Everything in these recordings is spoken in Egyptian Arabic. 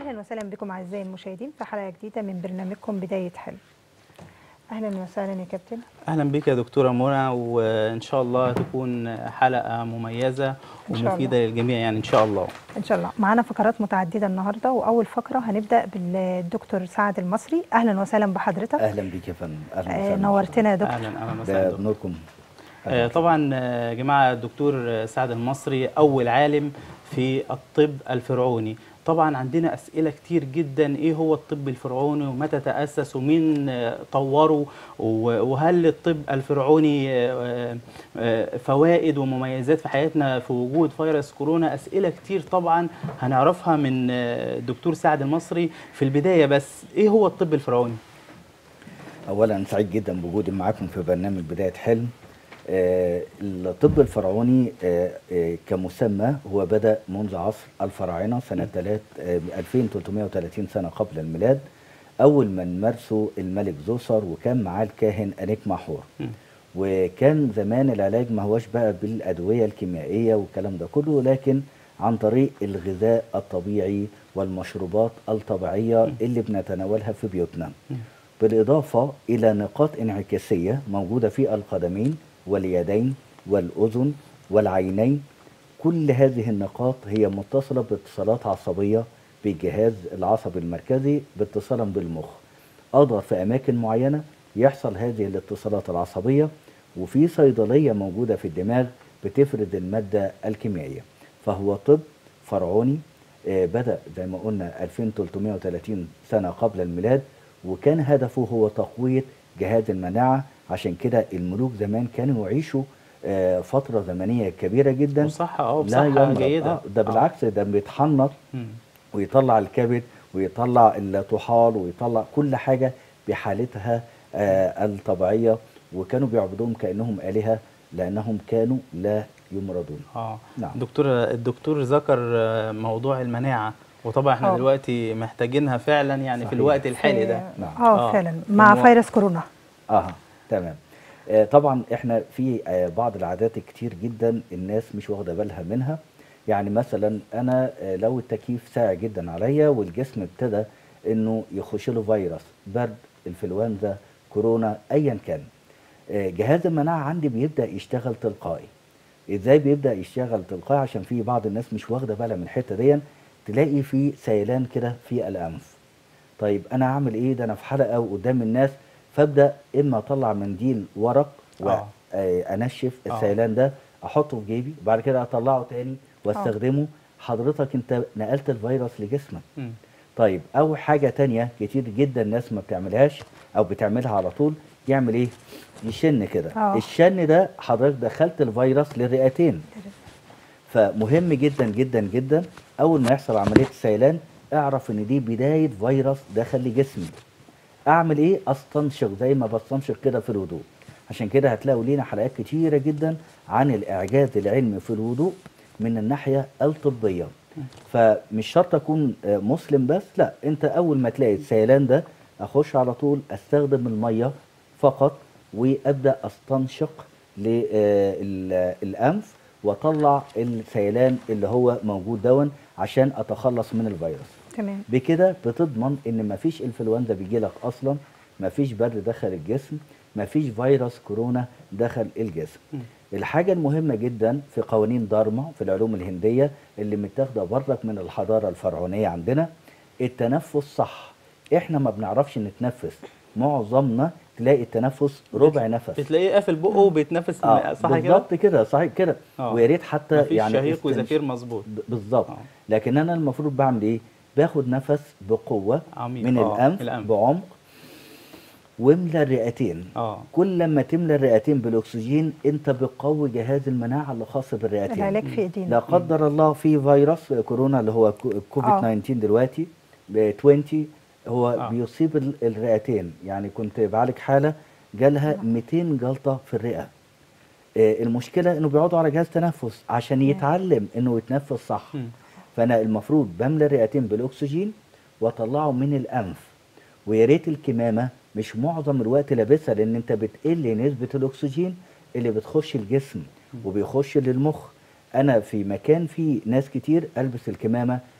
اهلا وسهلا بكم اعزائي المشاهدين في حلقه جديده من برنامجكم بدايه حلم اهلا وسهلا يا كابتن اهلا بك يا دكتوره منى وان شاء الله تكون حلقه مميزه إن شاء ومفيده للجميع يعني ان شاء الله ان شاء الله معانا فقرات متعدده النهارده واول فقره هنبدا بالدكتور سعد المصري اهلا وسهلا بحضرتك اهلا بيك يا فندم اهلا آه وسهلا نورتنا يا دكتور اهلا اهلا ده وسهلا دكتور. بنوركم آه، طبعا آه، يا جماعه الدكتور سعد المصري اول عالم في الطب الفرعوني طبعا عندنا اسئله كتير جدا ايه هو الطب الفرعوني ومتى تاسس ومين آه، طوره و- وهل الطب الفرعوني آه، آه، فوائد ومميزات في حياتنا في وجود فيروس كورونا اسئله كتير طبعا هنعرفها من آه، الدكتور سعد المصري في البدايه بس ايه هو الطب الفرعوني اولا سعيد جدا بوجودي معاكم في برنامج بدايه حلم آه الطب الفرعوني آه آه كمسمى هو بدا منذ عصر الفراعنه سنه 3 آه 2330 سنه قبل الميلاد اول من مارسه الملك زوسر وكان معاه الكاهن انيك محور م. وكان زمان العلاج ما هوش بقى بالادويه الكيميائيه والكلام ده كله لكن عن طريق الغذاء الطبيعي والمشروبات الطبيعيه اللي بنتناولها في بيوتنا بالاضافه الى نقاط انعكاسيه موجوده في القدمين واليدين والاذن والعينين كل هذه النقاط هي متصله باتصالات عصبيه بالجهاز العصبي المركزي باتصالا بالمخ اقدر في اماكن معينه يحصل هذه الاتصالات العصبيه وفي صيدليه موجوده في الدماغ بتفرز الماده الكيميائيه فهو طب فرعوني آه، بدا زي ما قلنا 2330 سنه قبل الميلاد وكان هدفه هو تقويه جهاز المناعه عشان كده الملوك زمان كانوا يعيشوا آه، فتره زمنيه كبيره جدا وصحه اه لا بصحه يمرض. جيده آه ده بالعكس ده بيتحنط مم. ويطلع الكبد ويطلع الطحال ويطلع كل حاجة بحالتها آه الطبيعية وكانوا بيعبدوهم كأنهم آلهة لأنهم كانوا لا يمرضون اه نعم. دكتور الدكتور ذكر آه، موضوع المناعه وطبعا احنا آه. دلوقتي محتاجينها فعلا يعني في صحيح. الوقت الحالي ده نعم. اه آه. فعلا مع هو- فيروس كورونا اه تمام آه طبعا احنا في آه بعض العادات كتير جدا الناس مش واخده بالها منها يعني مثلا انا آه لو التكييف ساعة جدا عليا والجسم ابتدى انه يخش له فيروس برد انفلونزا كورونا ايا كان آه جهاز المناعه عندي بيبدا يشتغل تلقائي ازاي بيبدا يشتغل تلقائي عشان في بعض الناس مش واخده بالها من الحته دي تلاقي في سيلان كده في الانف طيب انا اعمل ايه ده انا في حلقه وقدام الناس فابدا اما اطلع منديل ورق آه. وانشف آه. السيلان ده احطه في جيبي وبعد كده اطلعه تاني واستخدمه حضرتك انت نقلت الفيروس لجسمك مم. طيب او حاجه تانية كتير جدا ناس ما بتعملهاش او بتعملها على طول يعمل ايه يشن كده آه. الشن ده حضرتك دخلت الفيروس للرئتين فمهم جدا جدا جدا اول ما يحصل عمليه سيلان اعرف ان دي بدايه فيروس دخل لجسمي اعمل ايه استنشق زي ما بستنشق كده في الوضوء عشان كده هتلاقوا لينا حلقات كتيره جدا عن الاعجاز العلمي في الوضوء من الناحيه الطبيه فمش شرط اكون آه، مسلم بس لا انت اول ما تلاقي السيلان ده اخش على طول استخدم الميه فقط وابدا استنشق للانف واطلع السيلان اللي هو موجود دون عشان اتخلص من الفيروس تمام بكده بتضمن ان مفيش انفلونزا بيجي لك اصلا مفيش برد دخل الجسم مفيش فيروس كورونا دخل الجسم الحاجة المهمة جدا في قوانين دارما في العلوم الهندية اللي متاخدة برضك من الحضارة الفرعونية عندنا التنفس صح احنا ما بنعرفش نتنفس معظمنا تلاقي التنفس ربع نفس بتلاقيه قافل بقه وبيتنفس اه صح كده بالظبط كده صحيح كده آه. ويا ريت حتى مفيش يعني شهيق استنش- وزفير مظبوط ب- بالظبط آه. لكن انا المفروض بعمل ايه باخد نفس بقوه عميق. من آه، الانف, الأنف. بعمق واملى الرئتين اه كل لما تملى الرئتين بالاكسجين انت بتقوي جهاز المناعه اللي خاص بالرئتين العلاج في ايدينا لا قدر الله في فيروس كورونا اللي هو كو- كوفيد آه. 19 دلوقتي ب 20 هو آه. آه. بيصيب ال- الرئتين يعني كنت بعالج حاله جالها 200 جلطه في الرئه آه، المشكله انه بيقعدوا على جهاز تنفس عشان يتعلم انه يتنفس صح مم. فانا المفروض بملى الرئتين بالاكسجين واطلعه من الانف ويا ريت الكمامه مش معظم الوقت لابسها لان انت بتقل نسبه الاكسجين اللي بتخش الجسم وبيخش للمخ انا في مكان فيه ناس كتير البس الكمامه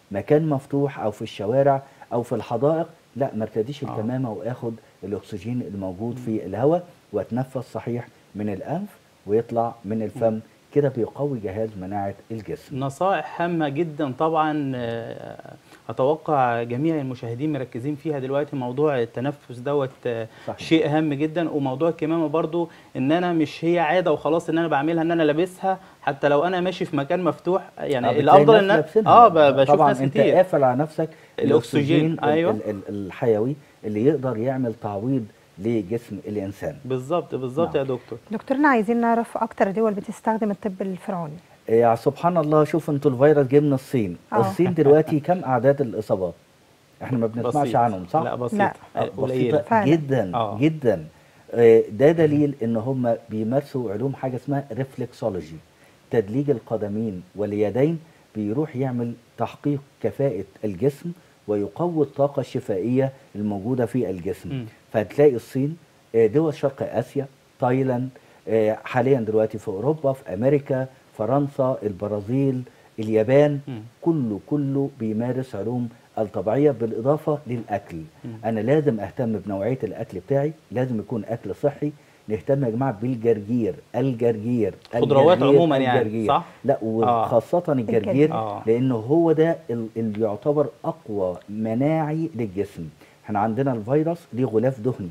مكان مفتوح او في الشوارع او في الحدائق لا ما ارتديش آه. الكمامه واخد الاكسجين الموجود في الهواء واتنفس صحيح من الانف ويطلع من الفم كده بيقوي جهاز مناعه الجسم نصائح هامة جدا طبعا آه، أتوقع جميع المشاهدين مركزين فيها دلوقتي موضوع التنفس دوت آه، صحيح. شيء هام جدا وموضوع الكمامة برضو إن أنا مش هي عادة وخلاص إن أنا بعملها إن أنا لابسها حتى لو أنا ماشي في مكان مفتوح آه، يعني بتلاقي الأفضل ناس إن أنا لابسينها. آه ب- بشوف طبعا ناس انت كتير قافل على نفسك الأكسجين، ال- أيوة. ال- ال- الحيوي اللي يقدر يعمل تعويض لجسم الانسان بالظبط بالظبط نعم. يا دكتور دكتورنا عايزين نعرف اكتر دول بتستخدم الطب الفرعوني يا سبحان الله شوف انتوا الفيروس جه من الصين آه. الصين دلوقتي كم اعداد الاصابات احنا ما بنسمعش بسيط. عنهم صح لا بسيط لا. آه، قليلة بسيطة فعلا. جدا آه. جدا آه، ده دليل ان هم بيمارسوا علوم حاجه اسمها ريفلكسولوجي تدليج القدمين واليدين بيروح يعمل تحقيق كفاءة الجسم ويقوي الطاقة الشفائية الموجودة في الجسم مم. فهتلاقي الصين آه، دول شرق آسيا تايلاند آه، حاليا دلوقتي في أوروبا في أمريكا فرنسا البرازيل اليابان مم. كله كله بيمارس علوم الطبيعية بالإضافة للأكل مم. أنا لازم أهتم بنوعية الأكل بتاعي لازم يكون أكل صحي نهتم يا جماعة بالجرجير الجرجير خضروات الجرجير، عموماً يعني، الجرجير. صح؟ لا وخاصة الجرجير الجرجير. آه. لأنه هو ده ال- اللي يعتبر أقوى مناعي للجسم احنا عندنا الفيروس ليه غلاف دهني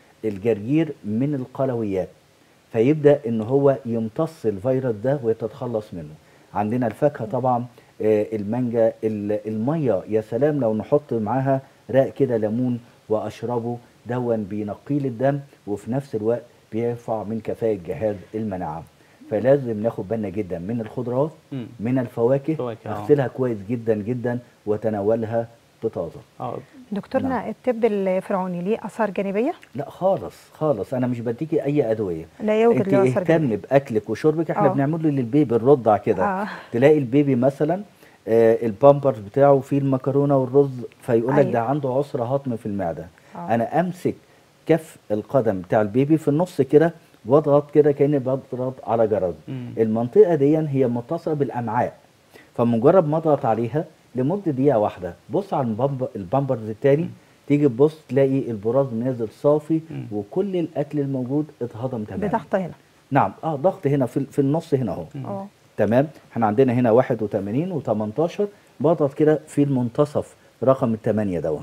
الجرجير من القلويات فيبدا ان هو يمتص الفيروس ده ويتتخلص منه عندنا الفاكهه طبعا آه، المانجا ال- الميه يا سلام لو نحط معاها راق كده ليمون واشربه دون بينقي لي الدم وفي نفس الوقت بيرفع من كفاءه جهاز المناعه فلازم ناخد بالنا جدا من الخضروات مم. من الفواكه فواكه، آه. اغسلها كويس جدا جدا وتناولها بطازه اه دكتورنا نعم. الطب الفرعوني ليه اثار جانبيه لا خالص خالص انا مش بديكي اي ادويه لا يوجد انت له اثر اهتم جانبي باكلك وشربك احنا آه. بنعمل له للبيبي الرضع كده آه. تلاقي البيبي مثلا آه البامبرز بتاعه فيه المكرونه والرز فيقول لك أيوة. ده عنده عسر هضم في المعده آه. انا امسك كف القدم بتاع البيبي في النص كده واضغط كده كاني بضغط على جرس مم. المنطقه دي هي متصله بالامعاء فمجرد ما اضغط عليها لمده دقيقه واحده بص على البامب- البامبرز التاني تيجي تبص تلاقي البراز نازل صافي مم. وكل الاكل الموجود اتهضم تماما بضغط هنا نعم اه ضغط هنا في, في النص هنا اهو اه تمام احنا عندنا هنا 81 و18 بضغط كده في المنتصف رقم الثمانية دون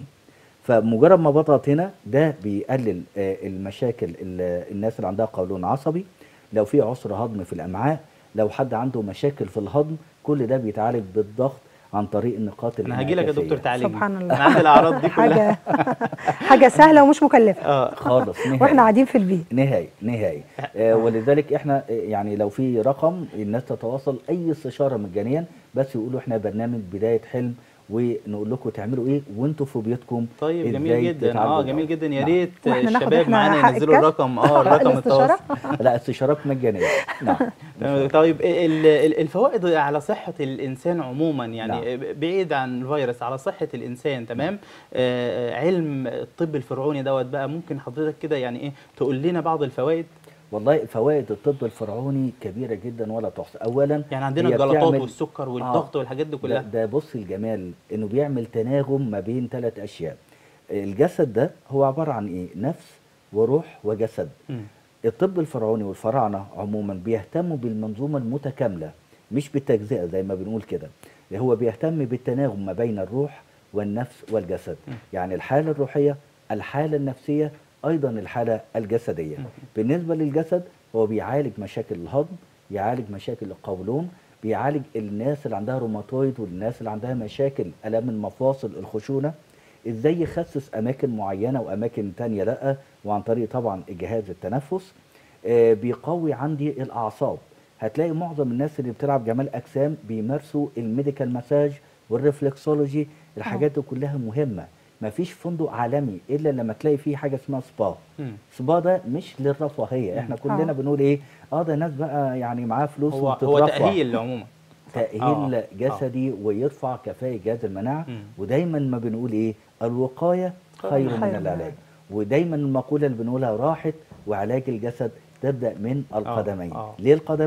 فمجرد ما بضغط هنا ده بيقلل آه المشاكل ال- الناس اللي عندها قولون عصبي لو في عسر هضم في الامعاء لو حد عنده مشاكل في الهضم كل ده بيتعالج بالضغط عن طريق النقاط انا هاجي لك يا دكتور الانعكاسية. تعالجني سبحان الله انا عندي الاعراض دي كلها حاجه حاجه سهله ومش مكلفه اه خالص نهائي واحنا قاعدين في البيت نهائي نهائي آه ولذلك احنا آه، يعني لو في رقم الناس تتواصل اي استشاره مجانيا بس يقولوا احنا برنامج بدايه حلم ونقول لكم تعملوا ايه وانتوا في بيوتكم طيب جميل إزاي جدا تتعالجوا اه الأول. جميل جدا يا نعم. ريت وإحنا ناخد الشباب إحنا معانا حق ينزلوا الكشف؟ الرقم اه الرقم الاستشارة؟ التواصل لا استشارات مجانيه نعم تمام. طيب ال- ال- الفوائد على صحة الإنسان عموما يعني نعم. بعيد عن الفيروس على صحة الإنسان تمام آه علم الطب الفرعوني دوت بقى ممكن حضرتك كده يعني إيه تقول لنا بعض الفوائد والله فوائد الطب الفرعوني كبيره جدا ولا تحصى اولا يعني عندنا هي الجلطات بتعمل- والسكر والضغط والحاجات دي ده, كلها ده بص الجمال انه بيعمل تناغم ما بين ثلاث اشياء الجسد ده هو عباره عن ايه نفس وروح وجسد مم. الطب الفرعوني والفراعنه عموما بيهتموا بالمنظومه المتكامله مش بالتجزئه زي ما بنقول كده هو بيهتم بالتناغم ما بين الروح والنفس والجسد م. يعني الحاله الروحيه الحاله النفسيه ايضا الحاله الجسديه م. بالنسبه للجسد هو بيعالج مشاكل الهضم يعالج مشاكل القولون بيعالج الناس اللي عندها روماتويد والناس اللي عندها مشاكل الام المفاصل الخشونه ازاي يخسس اماكن معينه واماكن تانية لا وعن طريق طبعا جهاز التنفس آه، بيقوي عندي الاعصاب هتلاقي معظم الناس اللي بتلعب جمال اجسام بيمارسوا الميديكال مساج والريفلكسولوجي الحاجات دي كلها مهمه مفيش فندق عالمي الا لما تلاقي فيه حاجه اسمها سبا مم. سبا ده مش للرفاهيه احنا كلنا آه. بنقول ايه اه ده ناس بقى يعني معاها فلوس هو هو وبتترفع. تأهيل عموما تأهيل آه، جسدي ويرفع كفاءة جهاز المناعة مم. ودايما ما بنقول ايه الوقاية خير خير من من العلاج. العلاج ودايما المقولة اللي بنقولها راحة وعلاج الجسد تبدأ من القدمين آه. ليه القدمين؟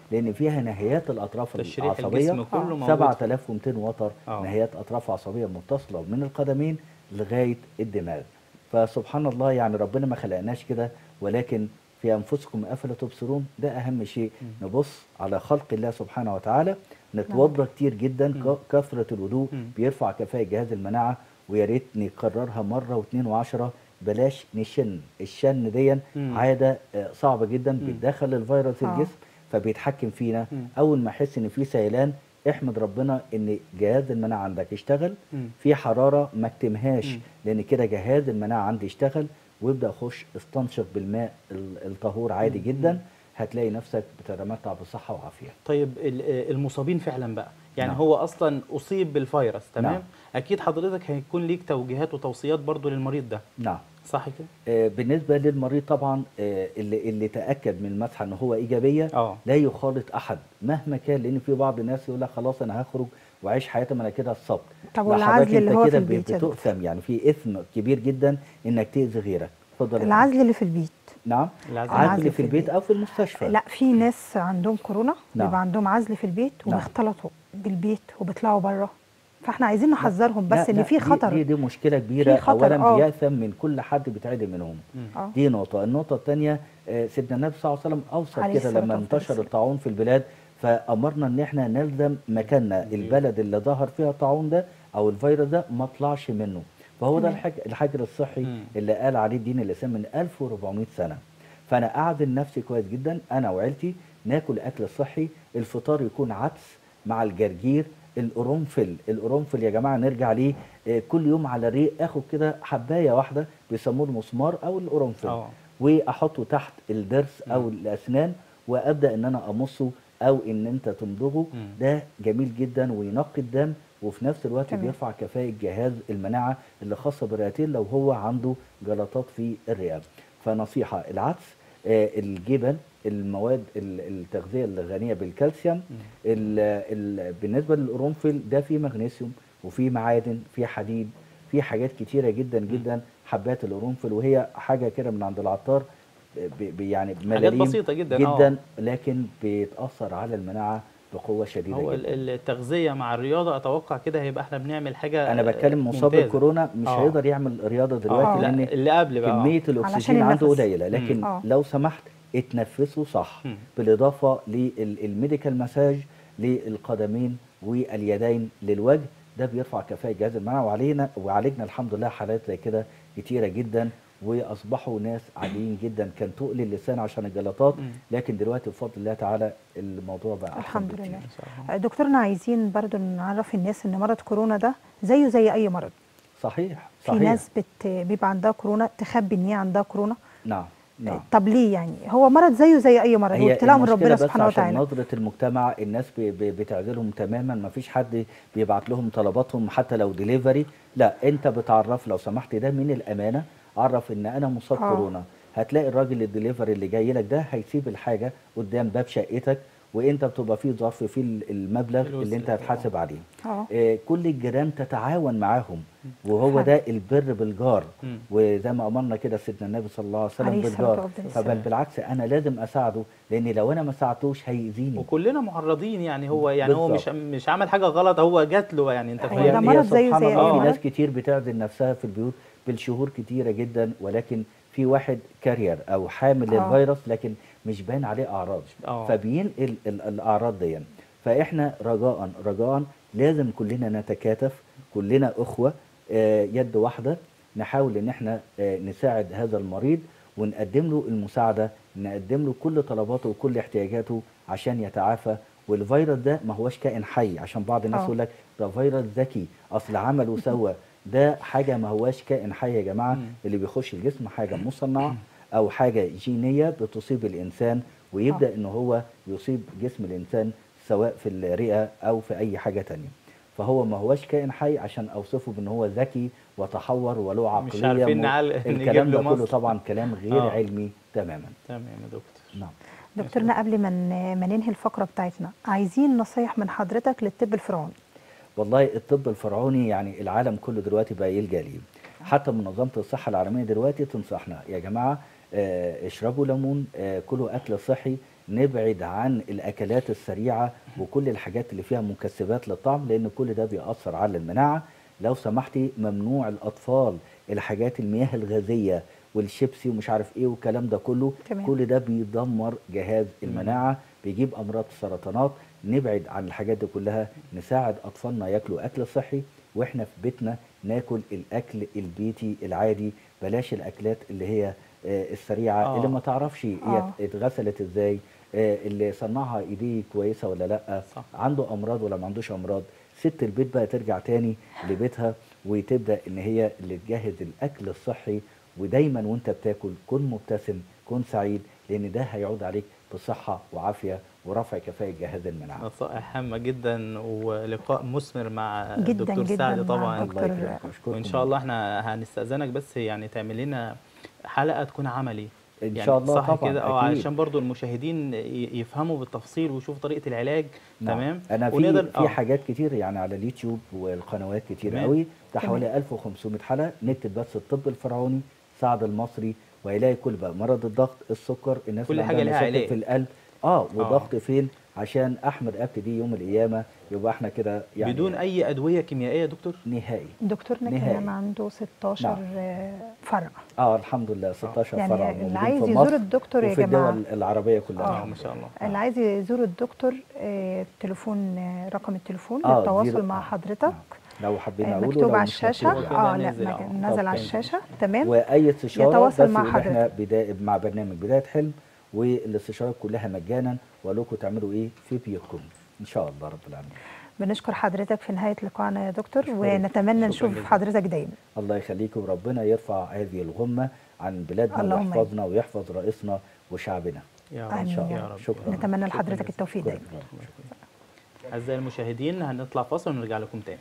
لان فيها نهايات الاطراف تشريح العصبيه الجسم كله موجود 7200 وتر آه. نهايات اطراف عصبيه متصله من القدمين لغايه الدماغ فسبحان الله يعني ربنا ما خلقناش كده ولكن في انفسكم افلا تبصرون ده اهم شيء نبص على خلق الله سبحانه وتعالى نتوضا كتير جدا ك- كثره الوضوء مم. بيرفع كفاءه جهاز المناعه ويا ريت نكررها مره واثنين وعشرة بلاش نشن الشن دي مم. عاده آه، صعبه جدا بتدخل الفيروس آه. الجسم فبيتحكم فينا مم. اول ما احس ان في سيلان احمد ربنا ان جهاز المناعه عندك اشتغل مم. في حراره ما اكتمهاش مم. لان كده جهاز المناعه عندي اشتغل وابدا اخش استنشق بالماء ال- الطهور عادي جدا هتلاقي نفسك بتتمتع بصحه وعافيه طيب ال- آه، المصابين فعلا بقى يعني نعم. هو اصلا اصيب بالفيروس تمام نعم. اكيد حضرتك هيكون ليك توجيهات وتوصيات برضو للمريض ده نعم صح كده آه، بالنسبه للمريض طبعا آه، اللي اللي تاكد من المسحه ان هو ايجابيه اه لا يخالط احد مهما كان لان في بعض الناس يقول لك خلاص انا هخرج واعيش حياتي ما انا كده اتصبت طب لا والعزل حضرتك اللي انت هو في كده البيت يا دكتور؟ بتؤثم يعني في اثم كبير جدا انك تاذي غيرك اتفضل يا العزل اللي في البيت نعم العزل. عزل في البيت او في المستشفى لا في ناس عندهم كورونا نعم. بيبقى عندهم عزل في البيت نعم. وبيختلطوا بالبيت وبيطلعوا بره فاحنا عايزين نحذرهم لا، بس ان لا، في دي- خطر دي, دي مشكله كبيره في خطر، اولا آه. بيأثم من كل حد بيتعدي منهم اه دي نقطه النقطه الثانيه سيدنا النبي صلى الله عليه وسلم اوصى عليه كده الصلاة لما والسلام. انتشر الطاعون في البلاد فامرنا ان احنا نلزم مكاننا البلد اللي ظهر فيها الطاعون ده او الفيروس ده ما طلعش منه فهو ده تمام. الحج الحجر الصحي مم. اللي قال عليه دين الاسلام من 1400 سنه فانا اعزل نفسي كويس جدا انا وعيلتي ناكل اكل صحي الفطار يكون عدس مع الجرجير القرنفل القرنفل يا جماعه نرجع ليه آه، كل يوم على الريق اخد كده حبايه واحده بيسموه المسمار او القرنفل اه واحطه تحت الضرس او الاسنان وابدا ان انا امصه او ان انت تمضغه مم. ده جميل جدا وينقي الدم وفي نفس الوقت تمام. بيرفع كفاءه جهاز المناعه اللي خاصه بالرئتين لو هو عنده جلطات في الرئه فنصيحه العدس آه، الجبن المواد ال- التغذيه الغنيه بالكالسيوم ال ال بالنسبه للقرنفل ده فيه مغنيسيوم وفيه معادن فيه حديد فيه حاجات كتيره جدا جدا حبات القرنفل وهي حاجه كده من عند العطار ب- ب- يعني بملاليم بسيطة جدا، جدا آه. لكن بيتاثر على المناعه بقوه شديده هو جدا ال- التغذيه مع الرياضه اتوقع كده هيبقى احنا بنعمل حاجه انا بتكلم مصاب ممتازة. الكورونا مش آه. هيقدر يعمل رياضه دلوقتي آه. لا، لان اللي قبل بقى آه. كميه علشان الاكسجين عنده النفس. قليله لكن آه. لو سمحت اتنفسوا صح مم. بالاضافه للميديكال مساج للقدمين واليدين للوجه ده بيرفع كفاءه جهاز المناعه وعلينا وعالجنا الحمد لله حالات زي كده كتيره جدا واصبحوا ناس عاديين جدا كان تقل اللسان عشان الجلطات مم. لكن دلوقتي بفضل الله تعالى الموضوع بقى أحسن الحمد بكتير. لله إن شاء الله. دكتورنا عايزين برضو نعرف الناس ان مرض كورونا ده زيه زي اي مرض صحيح في صحيح ناس بت بيبقى عندها كورونا تخبي ان هي عندها كورونا نعم نعم طب ليه يعني هو مرض زيه زي اي مرض هو ابتلاء من المشكلة ربنا بس سبحانه عشان وتعالى نظرة المجتمع الناس بي- بي- بتعزلهم تماما ما فيش حد بيبعت لهم طلباتهم حتى لو ديليفري لا انت بتعرف لو سمحت ده من الامانة عرف ان انا مصاب آه. كورونا هتلاقي الراجل الدليفري اللي جاي لك ده هيسيب الحاجة قدام باب شقتك وانت بتبقى فيه ظرف فيه المبلغ الفلوس اللي انت اللي- هتحاسب عليه اه آه، كل الجيران تتعاون معاهم وهو حلو. ده البر بالجار مم. وزي ما امرنا كده سيدنا النبي صلى الله عليه وسلم عليه الصلاة بالجار والسلام. فبل بالعكس انا لازم اساعده لان لو انا ما ساعدتوش هيأذيني وكلنا معرضين يعني هو يعني هو مش بالظبط. مش عمل حاجه غلط هو جات له يعني انت هو فاهم ده يعني مرض هي زيه سبحان زي الله أي في مرض. ناس كتير بتعزل نفسها في البيوت بالشهور كتيره جدا ولكن في واحد كارير او حامل آه. للفيروس لكن مش باين عليه اعراض آه. فبينقل ال- الاعراض دي فاحنا رجاء رجاء لازم كلنا نتكاتف كلنا اخوه آه، يد واحده نحاول ان احنا آه، نساعد هذا المريض ونقدم له المساعده نقدم له كل طلباته وكل احتياجاته عشان يتعافى والفيروس ده ما هوش كائن حي عشان بعض الناس آه. يقول لك ده فيروس ذكي اصل عمل وسوى ده حاجه ما هواش كائن حي يا جماعه مم. اللي بيخش الجسم حاجه مصنعه او حاجه جينيه بتصيب الانسان ويبدا ان هو يصيب جسم الانسان سواء في الرئه او في اي حاجه تانية فهو ما هوش كائن حي عشان اوصفه بان هو ذكي وتحور وله عقليه مش عارفين م- نعل- نجيب الكلام له ده كله مصر. طبعا كلام غير آه. علمي تماما تمام يا دكتور نعم دكتورنا قبل ما ن- ما ننهي الفقره بتاعتنا عايزين نصايح من حضرتك للطب الفرعوني والله الطب الفرعوني يعني العالم كله دلوقتي بقى يلجا ليه حتى منظمه الصحه العالميه دلوقتي تنصحنا يا جماعه آه، اشربوا ليمون آه، كلوا اكل صحي نبعد عن الاكلات السريعه وكل الحاجات اللي فيها مكسبات للطعم لان كل ده بيأثر على المناعه لو سمحتي ممنوع الاطفال الحاجات المياه الغازيه والشيبسي ومش عارف ايه والكلام ده كله تمام. كل ده بيدمر جهاز المناعه بيجيب امراض السرطانات نبعد عن الحاجات دي كلها نساعد اطفالنا ياكلوا اكل صحي واحنا في بيتنا ناكل الاكل البيتي العادي بلاش الاكلات اللي هي آه، السريعه آه. اللي ما تعرفش هي آه. اتغسلت ازاي آه، اللي صنعها ايديه كويسه ولا لا صح. عنده امراض ولا ما عندوش امراض ست البيت بقى ترجع تاني لبيتها وتبدا ان هي اللي تجهز الاكل الصحي ودايما وانت بتاكل كن مبتسم كن سعيد لان ده هيعود عليك بصحه وعافيه ورفع كفاءه جهاز المناعه نصائح هامة جدا ولقاء مثمر مع جدا الدكتور جدا سعد مع طبعا الدكتور. الله يكرمك وأشكركم. وان شاء الله احنا هنستأذنك بس يعني تعمل لنا حلقة تكون عملي إن يعني شاء الله صح طبعاً، كده اه أكيد. علشان برضو المشاهدين ي- يفهموا بالتفصيل ويشوفوا طريقة العلاج نعم. تمام انا في ونقدر- في آه. حاجات كتير يعني على اليوتيوب والقنوات كتير تمام. قوي ده تمام. حوالي 1500 حلقه نكتب بس الطب الفرعوني سعد المصري وهيلاقي كل بقى مرض الضغط السكر الناس كل اللي حاجة عندها ليها مشاكل علاج. في القلب اه وضغط فين عشان احمد ابتدي يوم القيامه يبقى احنا كده يعني بدون اي ادوية كيميائية يا دكتور نهائي دكتورنا نهائي. كمان عنده 16 نعم. آه، فرع اه الحمد لله 16 يعني فرع اللي موجودين عايز في يزور مصر الدكتور يا وفي جماعة. الدول العربيه كلها اه ما شاء الله اللي عايز يزور الدكتور آه، التليفون آه، رقم التليفون آه، للتواصل زيرو- مع آه، حضرتك نعم. لو حبينا آه، اقوله مكتوب لو على مش الشاشة مكتوب. كده اه لا نازل، مك- آه. نازل طب على تمام. الشاشة تمام واي استشاره يتواصل بس مع يقول احنا حضرتك. بداية مع برنامج بدايه حلم والاستشارات كلها مجانا واقول لكم تعملوا ايه في بيوتكم ان شاء الله رب العالمين بنشكر حضرتك في نهاية لقائنا يا دكتور أشكرك. ونتمنى شكراً نشوف جزيلاً. حضرتك دايما الله يخليكم وربنا يرفع هذه الغمه عن بلادنا اللهم ويحفظنا ويحفظ رئيسنا وشعبنا يا آمين رب ان شاء يا الله رب. شكرا نتمنى شكراً لحضرتك جزيلاً. التوفيق شكراً. دايما أعزائي المشاهدين هنطلع فاصل ونرجع لكم تاني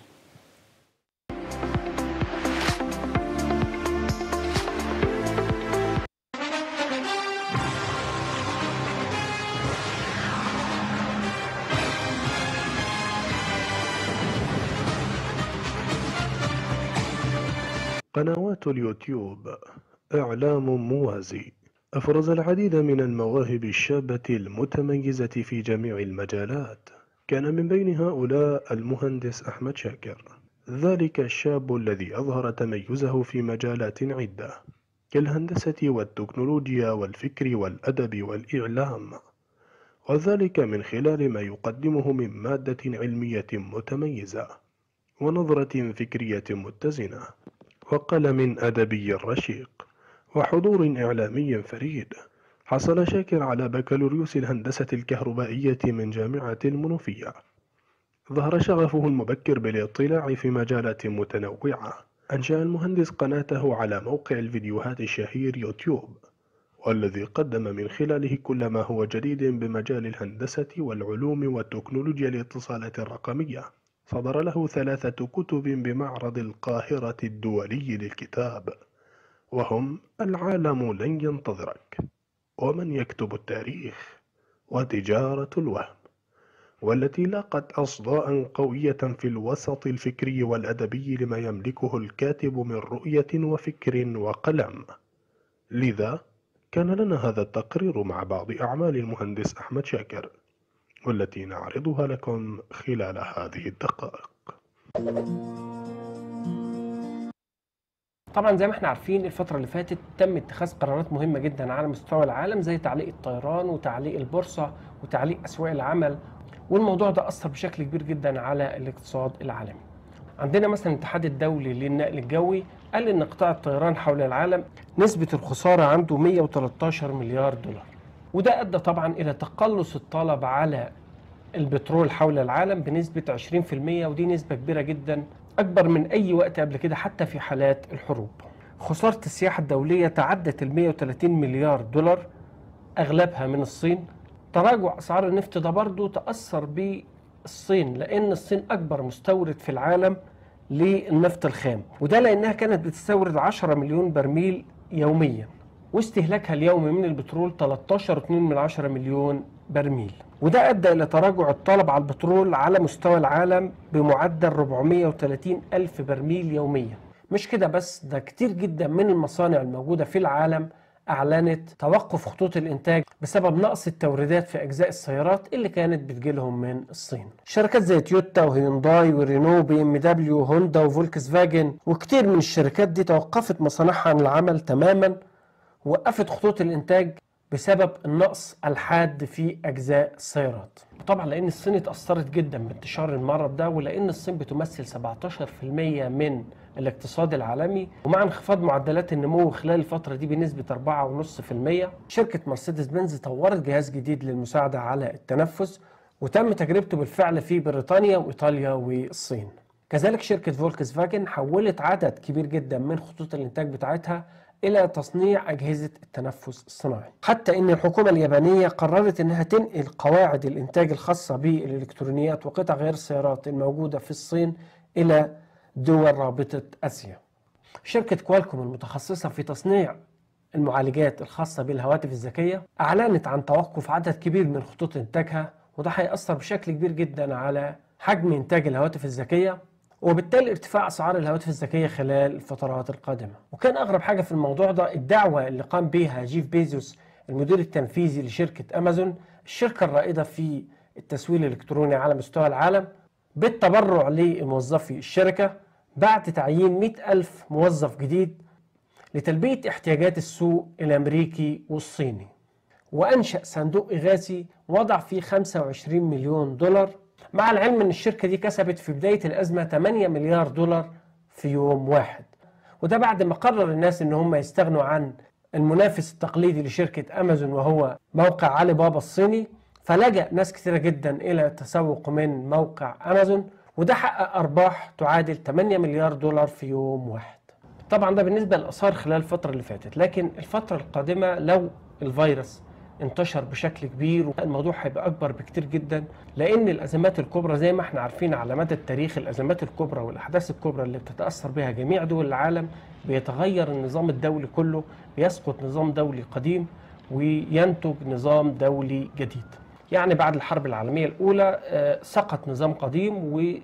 قنوات اليوتيوب إعلام موازي أفرز العديد من المواهب الشابة المتميزة في جميع المجالات كان من بين هؤلاء المهندس أحمد شاكر ذلك الشاب الذي أظهر تميزه في مجالات عدة كالهندسة والتكنولوجيا والفكر والأدب والإعلام وذلك من خلال ما يقدمه من مادة علمية متميزة ونظرة فكرية متزنة وقلم أدبي رشيق وحضور إعلامي فريد حصل شاكر على بكالوريوس الهندسة الكهربائية من جامعة المنوفية ظهر شغفه المبكر بالاطلاع في مجالات متنوعة أنشأ المهندس قناته على موقع الفيديوهات الشهير يوتيوب والذي قدم من خلاله كل ما هو جديد بمجال الهندسة والعلوم والتكنولوجيا الاتصالات الرقمية صدر له ثلاثة كتب بمعرض القاهرة الدولي للكتاب وهم العالم لن ينتظرك ومن يكتب التاريخ وتجارة الوهم والتي لاقت أصداء قوية في الوسط الفكري والأدبي لما يملكه الكاتب من رؤية وفكر وقلم لذا كان لنا هذا التقرير مع بعض أعمال المهندس أحمد شاكر والتي نعرضها لكم خلال هذه الدقائق طبعا زي ما احنا عارفين الفترة اللي فاتت تم اتخاذ قرارات مهمة جدا على مستوى العالم زي تعليق الطيران وتعليق البورصة وتعليق أسواق العمل والموضوع ده أثر بشكل كبير جدا على الاقتصاد العالمي. عندنا مثلا الاتحاد الدولي للنقل الجوي قال ان قطاع الطيران حول العالم نسبة الخسارة عنده 113 مليار دولار وده أدى طبعا إلى تقلص الطلب على البترول حول العالم بنسبة 20% ودي نسبة كبيرة جدا أكبر من أي وقت قبل كده حتى في حالات الحروب خسارة السياحة الدولية تعدت ال 130 مليار دولار أغلبها من الصين تراجع أسعار النفط ده برضه تأثر بالصين لأن الصين أكبر مستورد في العالم للنفط الخام وده لأنها كانت بتستورد 10 مليون برميل يوميا واستهلاكها اليومي من البترول 13.2 من 10 مليون برميل وده أدى إلى تراجع الطلب على البترول على مستوى العالم بمعدل 430 ألف برميل يوميا مش كده بس ده كتير جدا من المصانع الموجودة في العالم أعلنت توقف خطوط الإنتاج بسبب نقص التوريدات في أجزاء السيارات اللي كانت بتجيلهم من الصين. شركات زي تويوتا وهيونداي ورينو بي ام دبليو وهوندا وفولكس فاجن وكتير من الشركات دي توقفت مصانعها عن العمل تماما وقفت خطوط الإنتاج بسبب النقص الحاد في أجزاء السيارات. طبعا لأن الصين اتأثرت جدا بانتشار المرض ده ولأن الصين بتمثل 17% من الاقتصاد العالمي ومع انخفاض معدلات النمو خلال الفترة دي بنسبة 4.5% شركة مرسيدس بنز طورت جهاز جديد للمساعدة على التنفس وتم تجربته بالفعل في بريطانيا وإيطاليا والصين كذلك شركة فولكس فاجن حولت عدد كبير جدا من خطوط الإنتاج بتاعتها إلى تصنيع أجهزة التنفس الصناعي حتى أن الحكومة اليابانية قررت أنها تنقل قواعد الإنتاج الخاصة بالإلكترونيات وقطع غير السيارات الموجودة في الصين إلى دول رابطة آسيا شركة كوالكوم المتخصصة في تصنيع المعالجات الخاصة بالهواتف الذكية أعلنت عن توقف عدد كبير من خطوط إنتاجها وده هيأثر بشكل كبير جدا على حجم إنتاج الهواتف الذكية وبالتالي ارتفاع أسعار الهواتف الذكية خلال الفترات القادمة وكان أغرب حاجة في الموضوع ده الدعوة اللي قام بها جيف بيزوس المدير التنفيذي لشركة أمازون الشركة الرائدة في التسويق الإلكتروني على مستوى العالم بالتبرع لموظفي الشركة بعد تعيين 100 ألف موظف جديد لتلبية احتياجات السوق الأمريكي والصيني وأنشأ صندوق إغاثي وضع فيه 25 مليون دولار مع العلم أن الشركة دي كسبت في بداية الأزمة 8 مليار دولار في يوم واحد وده بعد ما قرر الناس أن هم يستغنوا عن المنافس التقليدي لشركة أمازون وهو موقع علي بابا الصيني فلجأ ناس كثيرة جدا إلى التسوق من موقع أمازون وده حقق أرباح تعادل 8 مليار دولار في يوم واحد طبعا ده بالنسبة للآثار خلال الفترة اللي فاتت لكن الفترة القادمة لو الفيروس انتشر بشكل كبير الموضوع هيبقى اكبر بكتير جدا لان الازمات الكبرى زي ما احنا عارفين على مدى التاريخ الازمات الكبرى والاحداث الكبرى اللي بتتاثر بها جميع دول العالم بيتغير النظام الدولي كله بيسقط نظام دولي قديم وينتج نظام دولي جديد يعني بعد الحرب العالميه الاولى آه، سقط نظام قديم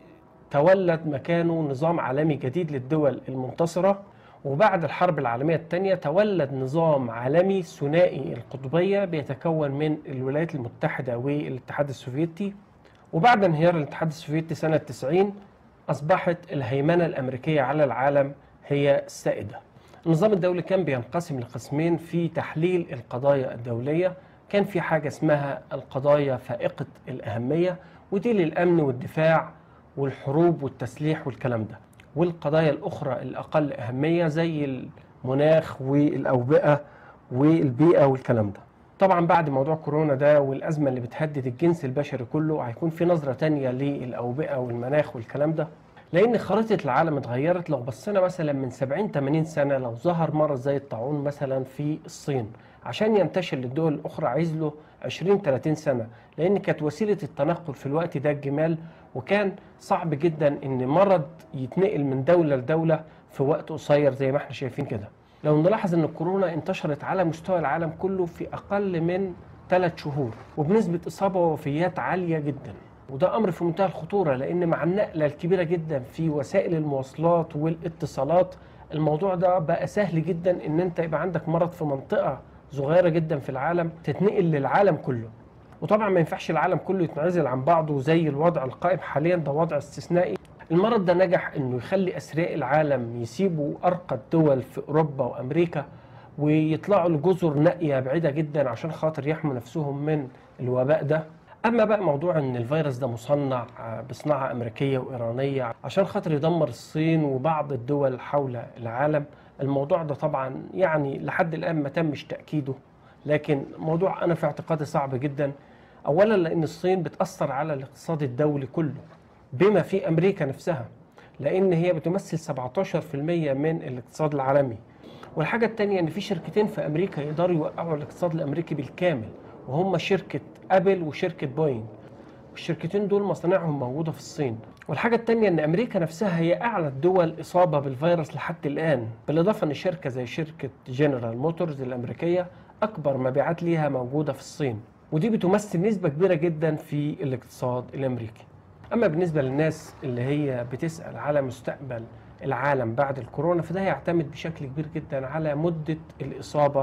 وتولد مكانه نظام عالمي جديد للدول المنتصره وبعد الحرب العالمية الثانية تولد نظام عالمي ثنائي القطبية بيتكون من الولايات المتحدة والاتحاد السوفيتي وبعد انهيار الاتحاد السوفيتي سنة 90 أصبحت الهيمنة الأمريكية على العالم هي السائدة النظام الدولي كان بينقسم لقسمين في تحليل القضايا الدولية كان في حاجة اسمها القضايا فائقة الأهمية ودي للأمن والدفاع والحروب والتسليح والكلام ده والقضايا الأخرى الأقل أهمية زي المناخ والأوبئة والبيئة والكلام ده طبعا بعد موضوع كورونا ده والأزمة اللي بتهدد الجنس البشري كله هيكون في نظرة تانية للأوبئة والمناخ والكلام ده لأن خريطة العالم اتغيرت لو بصينا مثلا من 70 80 سنة لو ظهر مرض زي الطاعون مثلا في الصين عشان ينتشر للدول الأخرى عايز له 20 30 سنة لأن كانت وسيلة التنقل في الوقت ده الجمال وكان صعب جدا إن مرض يتنقل من دولة لدولة في وقت قصير زي ما احنا شايفين كده لو نلاحظ ان الكورونا انتشرت على مستوى العالم كله في اقل من ثلاث شهور وبنسبة اصابة ووفيات عالية جدا وده امر في منتهى الخطورة لان مع النقلة الكبيرة جدا في وسائل المواصلات والاتصالات الموضوع ده بقى سهل جدا ان انت يبقى عندك مرض في منطقة صغيرة جدا في العالم تتنقل للعالم كله وطبعا ما ينفعش العالم كله يتنعزل عن بعضه زي الوضع القائم حاليا ده وضع استثنائي المرض ده نجح انه يخلي اثرياء العالم يسيبوا ارقى الدول في اوروبا وامريكا ويطلعوا لجزر نائيه بعيده جدا عشان خاطر يحموا نفسهم من الوباء ده اما بقى موضوع ان الفيروس ده مصنع بصناعه امريكيه وايرانيه عشان خاطر يدمر الصين وبعض الدول حول العالم الموضوع ده طبعا يعني لحد الان ما تمش تاكيده لكن موضوع انا في اعتقادي صعب جدا اولا لان الصين بتاثر على الاقتصاد الدولي كله بما في امريكا نفسها لان هي بتمثل 17% من الاقتصاد العالمي والحاجه الثانيه ان في شركتين في امريكا يقدروا يوقعوا الاقتصاد الامريكي بالكامل وهم شركه ابل وشركه بوينج والشركتين دول مصانعهم موجوده في الصين والحاجه الثانيه ان امريكا نفسها هي اعلى الدول اصابه بالفيروس لحد الان بالاضافه ان شركه زي شركه جنرال موتورز الامريكيه اكبر مبيعات ليها موجوده في الصين ودي بتمثل نسبه كبيره جدا في الاقتصاد الامريكي اما بالنسبه للناس اللي هي بتسال على مستقبل العالم بعد الكورونا فده يعتمد بشكل كبير جدا على مده الاصابه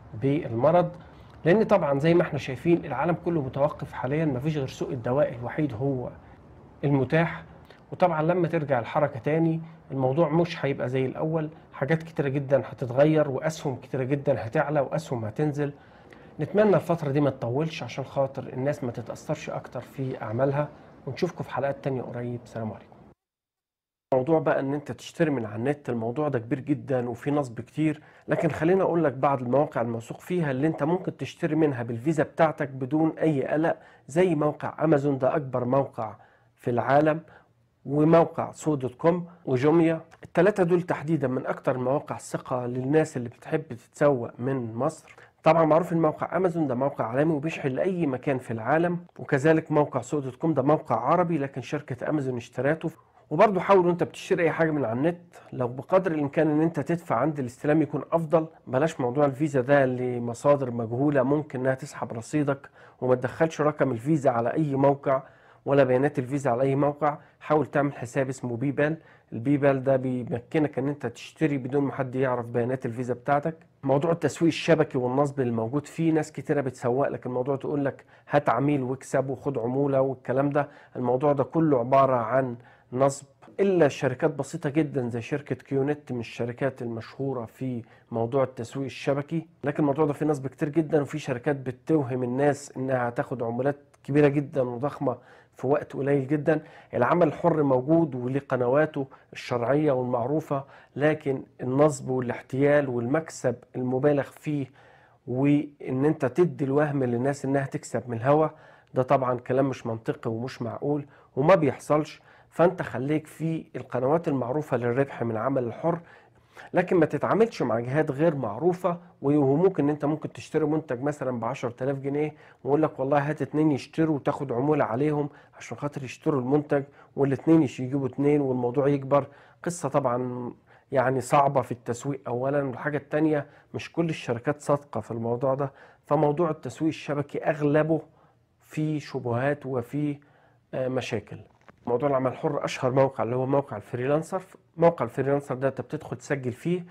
بالمرض لان طبعا زي ما احنا شايفين العالم كله متوقف حاليا مفيش غير سوق الدواء الوحيد هو المتاح وطبعا لما ترجع الحركه تاني الموضوع مش هيبقى زي الاول حاجات كتيره جدا هتتغير واسهم كتيره جدا هتعلى واسهم هتنزل نتمنى الفتره دي ما تطولش عشان خاطر الناس ما تتاثرش اكتر في اعمالها ونشوفكم في حلقات تانية قريب سلام عليكم موضوع بقى ان انت تشتري من على النت الموضوع ده كبير جدا وفي نصب كتير لكن خليني اقول لك بعض المواقع الموثوق فيها اللي انت ممكن تشتري منها بالفيزا بتاعتك بدون اي قلق زي موقع امازون ده اكبر موقع في العالم وموقع سو دوت كوم وجوميا الثلاثه دول تحديدا من اكتر المواقع الثقه للناس اللي بتحب تتسوق من مصر طبعا معروف ان موقع امازون ده موقع عالمي وبيشحن لاي مكان في العالم وكذلك موقع سو دوت كوم ده موقع عربي لكن شركه امازون اشتراته وبرضه حاول انت بتشتري اي حاجه من على النت لو بقدر الامكان ان انت تدفع عند الاستلام يكون افضل بلاش موضوع الفيزا ده لمصادر مجهوله ممكن انها تسحب رصيدك وما تدخلش رقم الفيزا على اي موقع ولا بيانات الفيزا على اي موقع حاول تعمل حساب اسمه بيبال البيبال ده بيمكنك ان انت تشتري بدون ما حد يعرف بيانات الفيزا بتاعتك موضوع التسويق الشبكي والنصب اللي موجود فيه ناس كتيره بتسوق لك الموضوع تقول لك هات عميل واكسب وخد عموله والكلام ده الموضوع ده كله عباره عن نصب الا شركات بسيطه جدا زي شركه كيونت من الشركات المشهوره في موضوع التسويق الشبكي لكن الموضوع ده فيه نصب كتير جدا وفي شركات بتوهم الناس انها هتاخد عمولات كبيره جدا وضخمه في وقت قليل جدا العمل الحر موجود وليه قنواته الشرعيه والمعروفه لكن النصب والاحتيال والمكسب المبالغ فيه وان انت تدي الوهم للناس انها تكسب من الهوا ده طبعا كلام مش منطقي ومش معقول وما بيحصلش فانت خليك في القنوات المعروفه للربح من العمل الحر لكن ما تتعاملش مع جهات غير معروفه ويوهموك ان انت ممكن تشتري منتج مثلا ب 10000 جنيه ويقول لك والله هات اتنين يشتروا وتاخد عموله عليهم عشان خاطر يشتروا المنتج والاتنين يجيبوا اتنين والموضوع يكبر قصه طبعا يعني صعبه في التسويق اولا والحاجه التانيه مش كل الشركات صادقه في الموضوع ده فموضوع التسويق الشبكي اغلبه فيه شبهات وفيه آه، مشاكل موضوع العمل الحر اشهر موقع اللي هو موقع الفريلانسر موقع الفريلانسر ده انت بتدخل تسجل فيه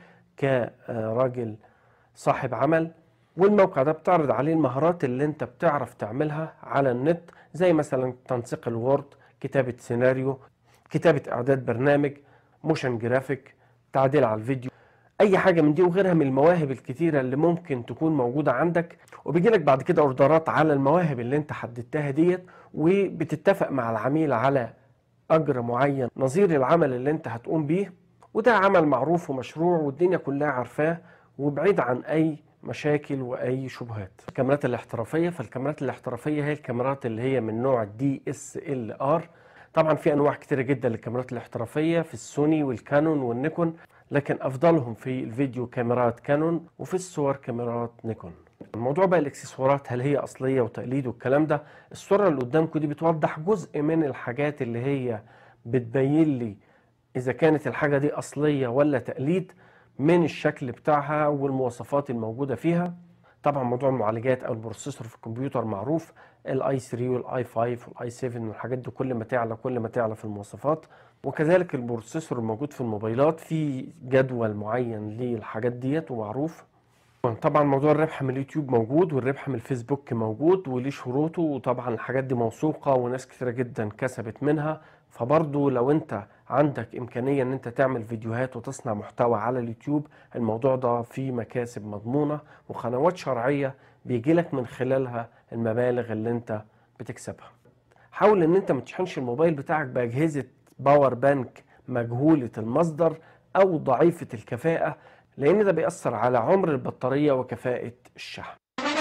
كراجل صاحب عمل والموقع ده بتعرض عليه المهارات اللي انت بتعرف تعملها على النت زي مثلا تنسيق الوورد كتابة سيناريو كتابة اعداد برنامج موشن جرافيك تعديل على الفيديو اي حاجه من دي وغيرها من المواهب الكتيره اللي ممكن تكون موجوده عندك وبيجي لك بعد كده اوردرات على المواهب اللي انت حددتها ديت وبتتفق مع العميل على اجر معين نظير العمل اللي انت هتقوم بيه وده عمل معروف ومشروع والدنيا كلها عارفاه وبعيد عن اي مشاكل واي شبهات الكاميرات الاحترافيه فالكاميرات الاحترافيه هي الكاميرات اللي هي من نوع دي اس ال ار طبعا في انواع كتيره جدا للكاميرات الاحترافيه في السوني والكانون والنيكون لكن افضلهم في الفيديو كاميرات كانون وفي الصور كاميرات نيكون الموضوع بقى الاكسسوارات هل هي اصليه وتقليد والكلام ده الصوره اللي قدامكم دي بتوضح جزء من الحاجات اللي هي بتبين لي اذا كانت الحاجه دي اصليه ولا تقليد من الشكل بتاعها والمواصفات الموجوده فيها طبعا موضوع المعالجات او البروسيسور في الكمبيوتر معروف الاي 3 والاي 5 والاي 7 والحاجات دي كل ما تعلى كل ما تعلى في المواصفات وكذلك البروسيسور الموجود في الموبايلات في جدول معين للحاجات ديت ومعروف طبعا موضوع الربح من اليوتيوب موجود والربح من الفيسبوك موجود وليه شروطه وطبعا الحاجات دي موثوقه وناس كتيره جدا كسبت منها فبرضه لو انت عندك امكانيه ان انت تعمل فيديوهات وتصنع محتوى على اليوتيوب الموضوع ده فيه مكاسب مضمونه وقنوات شرعيه بيجي لك من خلالها المبالغ اللي انت بتكسبها حاول ان انت ما تشحنش الموبايل بتاعك باجهزه باور بانك مجهوله المصدر او ضعيفه الكفاءه لان ده بيأثر على عمر البطاريه وكفاءه الشحن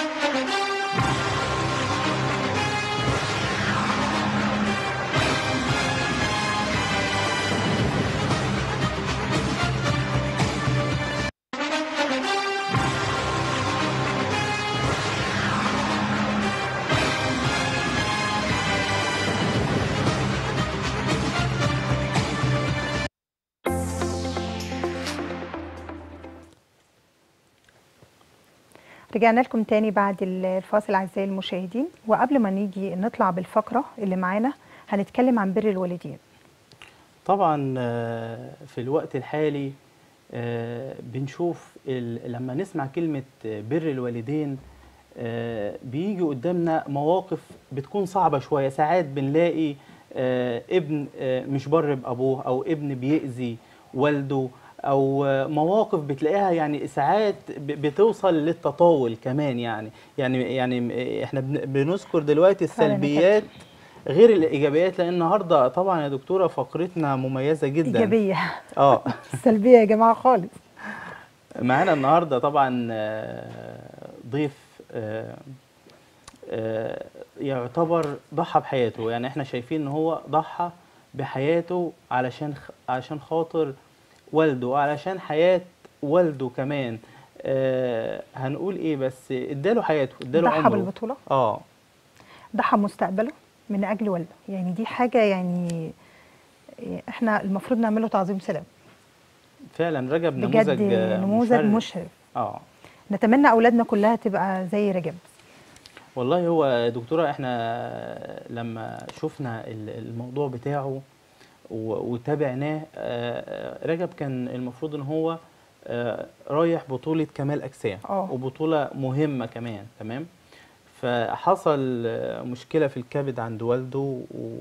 رجعنا لكم تاني بعد الفاصل اعزائي المشاهدين وقبل ما نيجي نطلع بالفقره اللي معانا هنتكلم عن بر الوالدين طبعا آه، في الوقت الحالي آه، بنشوف ال- لما نسمع كلمة بر الوالدين آه، بيجي قدامنا مواقف بتكون صعبة شوية ساعات بنلاقي آه، ابن آه، مش بر بأبوه أو ابن بيأذي والده أو آه، مواقف بتلاقيها يعني ساعات ب- بتوصل للتطاول كمان يعني يعني يعني احنا بن- بنذكر دلوقتي فعلاً يا السلبيات غير الإيجابيات لأن النهاردة طبعا يا دكتورة فقرتنا مميزة جدا ايجابيه اه سلبيه يا جماعه خالص معانا النهارده طبعا آه، ضيف آه، آه، يعتبر ضحى بحياته يعني احنا شايفين ان هو ضحى بحياته علشان خ- علشان خاطر والده وعلشان حياة والده كمان آه، هنقول ايه بس اداله حياته اداله ضحى عمره بالبطوله اه ضحى مستقبله من اجل والده يعني دي حاجه يعني احنا المفروض نعمله تعظيم سلام فعلا رجب بجد نموذج آه، نموذج مشرف. مشرف اه نتمنى اولادنا كلها تبقى زي رجب والله هو يا دكتورة احنا لما شفنا ال- الموضوع بتاعه و- وتابعناه آه، رجب كان المفروض ان هو آه، رايح بطولة كمال أجسام اه. وبطولة مهمة كمان تمام فحصل آه، مشكلة في الكبد عند والده و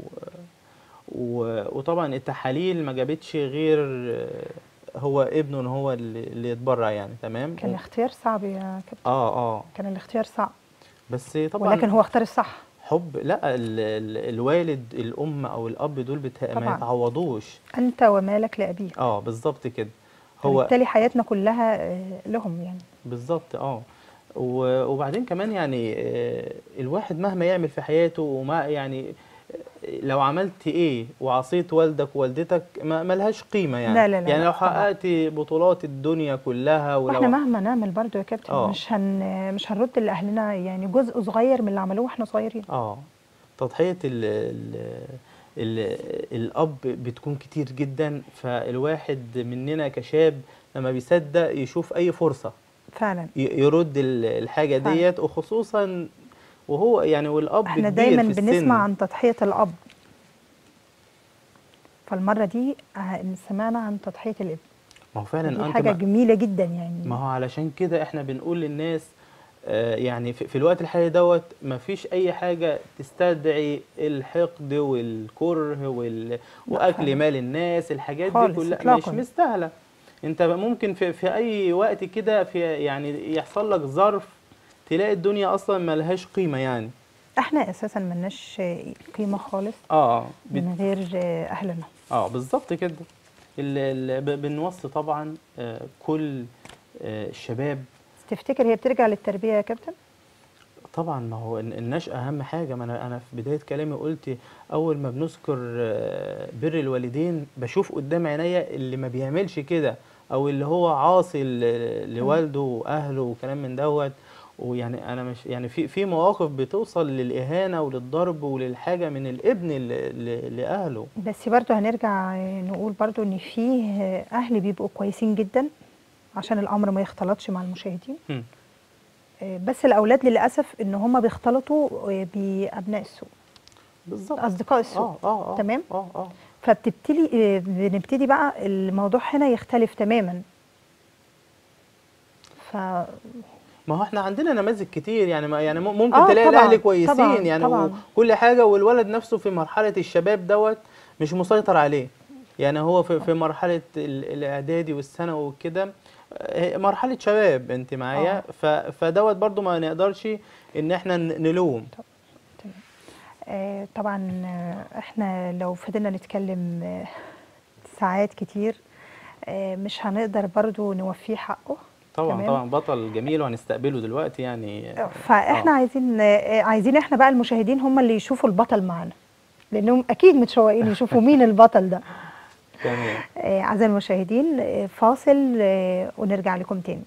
و- وطبعا التحاليل ما جابتش غير آه، هو ابنه ان هو اللي اللي يتبرع يعني تمام كان اختيار صعب يا كابتن اه اه كان الاختيار صعب بس طبعا ولكن هو اختار الصح حب لا ال ال الوالد الام او الاب دول بت... ما طبعاً. يتعوضوش انت ومالك لابيك اه بالظبط كده هو فبالتالي حياتنا كلها آه، لهم يعني بالظبط اه و- وبعدين كمان يعني آه، الواحد مهما يعمل في حياته وما يعني آه، لو عملت ايه وعصيت والدك ووالدتك ما ملهاش قيمه يعني لا لا لا يعني لا لو طبعاً. حققت بطولات الدنيا كلها ولو واحنا مهما نعمل برضو يا كابتن آه. مش هن مش هنرد لاهلنا يعني جزء صغير من اللي عملوه واحنا صغيرين اه تضحية ال ال ال الأب بتكون كتير جدا فالواحد مننا كشاب لما بيصدق يشوف أي فرصة فعلا ي- يرد ال- الحاجة فعلا. ديت وخصوصا وهو يعني والأب احنا كبير دايما في السن. بنسمع عن تضحية الأب فالمرة دي آه، سمعنا عن تضحية الابن ما هو فعلا دي أنت حاجة ما- جميلة جدا يعني ما هو علشان كده احنا بنقول للناس آه، يعني في في الوقت الحالي دوت ما فيش اي حاجه تستدعي الحقد والكره وال... واكل فعلا. مال الناس الحاجات دي خالص، كلها مش إطلاقاً. مستاهله انت ممكن في, في اي وقت كده في يعني يحصل لك ظرف تلاقي الدنيا اصلا ما لهاش قيمه يعني احنا اساسا ملناش آه، قيمة خالص اه بت... من غير آه، اهلنا اه بالظبط كده ال... ال... ب- بنوصي طبعا آه، كل آه، الشباب تفتكر هي بترجع للتربية يا كابتن؟ طبعا ما هو الن- النشأة أهم حاجة ما أنا أنا في بداية كلامي قلت أول ما بنذكر آه، بر الوالدين بشوف قدام عينيا اللي ما بيعملش كده أو اللي هو عاصي ل- لوالده وأهله وكلام من دوت ويعني أنا مش يعني في في مواقف بتوصل للإهانة وللضرب وللحاجة من الابن ل- ل- لأهله بس برضو هنرجع آه، نقول برضو ان فيه آه، اهل بيبقوا كويسين جدا عشان الامر ما يختلطش مع المشاهدين هم. آه، بس الاولاد للاسف ان هم بيختلطوا آه، بابناء السوء بالظبط اصدقاء السوء اه اه اه تمام؟ اه اه فبتبتدي آه، بنبتدي بقى الموضوع هنا يختلف تماما ف ما هو احنا عندنا نماذج كتير يعني ما يعني ممكن آه تلاقي طبعاً، الاهل كويسين طبعاً، يعني طبعاً. وكل حاجه والولد نفسه في مرحله الشباب دوت مش مسيطر عليه يعني هو في في مرحله ال- الاعدادي والثانوي وكده آه، مرحله شباب انت معايا ف- فدوت برضو ما نقدرش ان احنا ن- نلوم آه، طبعا آه، احنا لو فضلنا نتكلم آه، ساعات كتير آه، مش هنقدر برضو نوفيه حقه طبعا تمام. طبعا بطل جميل وهنستقبله دلوقتي يعني آه، فاحنا عايزين آه، عايزين احنا بقى المشاهدين هم اللي يشوفوا البطل معانا لانهم اكيد متشوقين يشوفوا مين البطل ده تمام آه، اعزائي المشاهدين آه، فاصل آه، ونرجع لكم تاني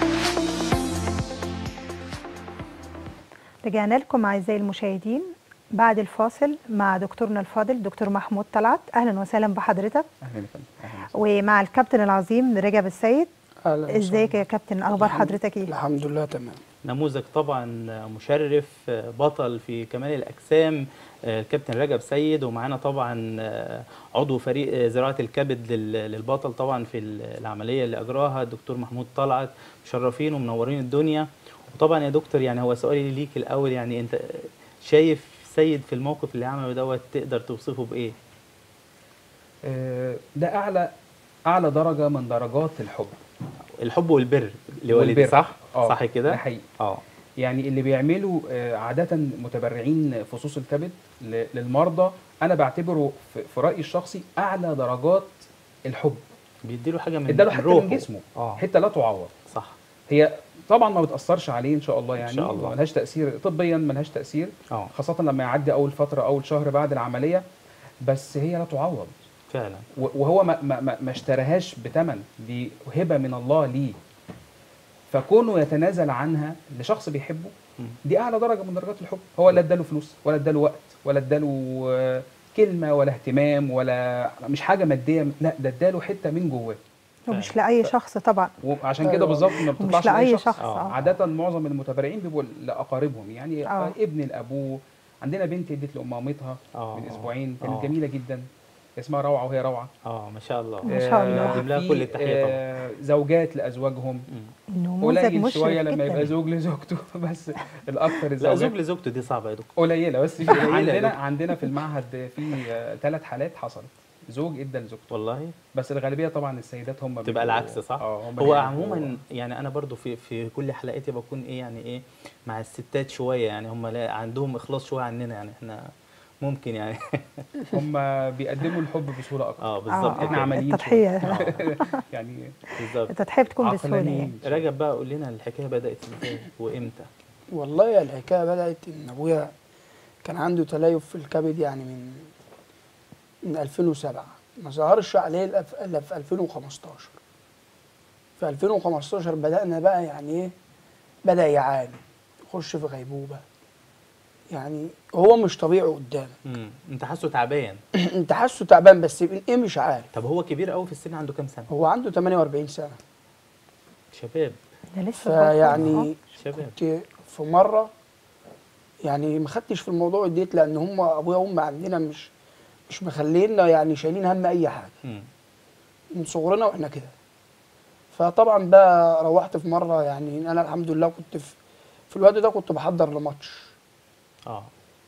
رجعنا لكم اعزائي المشاهدين بعد الفاصل مع دكتورنا الفاضل دكتور محمود طلعت اهلا وسهلا بحضرتك اهلا يا فندم اهلا ومع الكابتن العظيم رجب السيد أهلا ازيك وسهلا. يا كابتن اخبار الحمد- حضرتك ايه الحمد لله تمام نموذج طبعا مشرف بطل في كمال الاجسام الكابتن رجب سيد ومعانا طبعا عضو فريق زراعه الكبد لل- للبطل طبعا في العمليه اللي اجراها الدكتور محمود طلعت مشرفين ومنورين الدنيا وطبعا يا دكتور يعني هو سؤالي ليك الاول يعني انت شايف سيد في الموقف اللي عمله دوت تقدر توصفه بايه؟ آه، ده اعلى اعلى درجه من درجات الحب الحب والبر لوالدي والبر. صح؟ آه، صح كده؟ ده حقيقي اه يعني اللي بيعملوا آه، عاده متبرعين فصوص الكبد ل- للمرضى انا بعتبره في في رايي الشخصي اعلى درجات الحب بيديله حاجه من اداله حته روحه. من جسمه اه حته لا تعوض صح هي طبعا ما بتاثرش عليه ان شاء الله يعني شاء الله. ملهاش تاثير طبيا ملهاش تاثير اه خاصه لما يعدي اول فتره اول شهر بعد العمليه بس هي لا تعوض فعلا و- وهو ما, ما, ما- ما اشتراهاش بتمن دي هبه من الله ليه فكونه يتنازل عنها لشخص بيحبه مم. دي اعلى درجه من درجات الحب هو لا اداله فلوس ولا اداله وقت ولا اداله آه، كلمه ولا اهتمام ولا مش حاجه ماديه لا ده اداله حته من جواه ومش لاي شخص طبعا وعشان كده أيوة. بالظبط ما بتطلعش ومش لاي لأي شخص آه. اه عادة معظم المتبرعين بيبقوا لأقاربهم يعني آه. ابن لأبوه عندنا بنت ادت لأمامتها آه. من أسبوعين كانت آه. جميلة جدا اسمها روعة وهي روعة اه ما شاء الله ما شاء الله. نقدم لها في، كل التحيه طبعا آه، زوجات لأزواجهم مم. نموذج قليل مشرف شوية لما يبقى جدا زوج لزوجته بس الأكثر لا زوج الزوجات لزوجته دي صعبه يا دكتور قليلة بس في قليلة يا عندنا دكتور. عندنا في المعهد في ثلاث حالات حصلت زوج ادى لزوجته والله بس الغالبية طبعا السيدات هم تبقى بيبقوا- العكس صح اه هم هو بيبقوا- عموما يعني انا برضو في في كل حلقاتي بكون ايه يعني ايه مع الستات شويه يعني هم لا عندهم اخلاص شويه عننا يعني احنا ممكن يعني هم بيقدموا الحب بصورة أكتر اه بالظبط إحنا كده. عمليين التضحيه آه، يعني بالظبط التضحيه بتكون بسهوله يعني عقلانيين رجب بقى قول لنا الحكايه بدات ازاي وامتى والله الحكايه بدات ان ابويا كان عنده تليف في الكبد يعني من من 2007 ما ظهرش عليه الا في إلا في 2015 في 2015 بدانا بقى يعني ايه بدا يعاني يخش في غيبوبه يعني هو مش طبيعي قدامك امم انت حاسه تعبان انت حاسه تعبان بس من ايه مش عارف طب هو كبير قوي في السن عنده كام سنه هو عنده 48 سنه شباب ده لسه برضه. فيعني شباب كنت في مره يعني ما خدتش في الموضوع ديت لان هم ابويا وامي عندنا مش مش مخلينا يعني شايلين هم اي حاجه امم من صغرنا واحنا كده فطبعا بقى روحت في مره يعني انا الحمد لله كنت في في الوقت ده كنت بحضر لماتش اه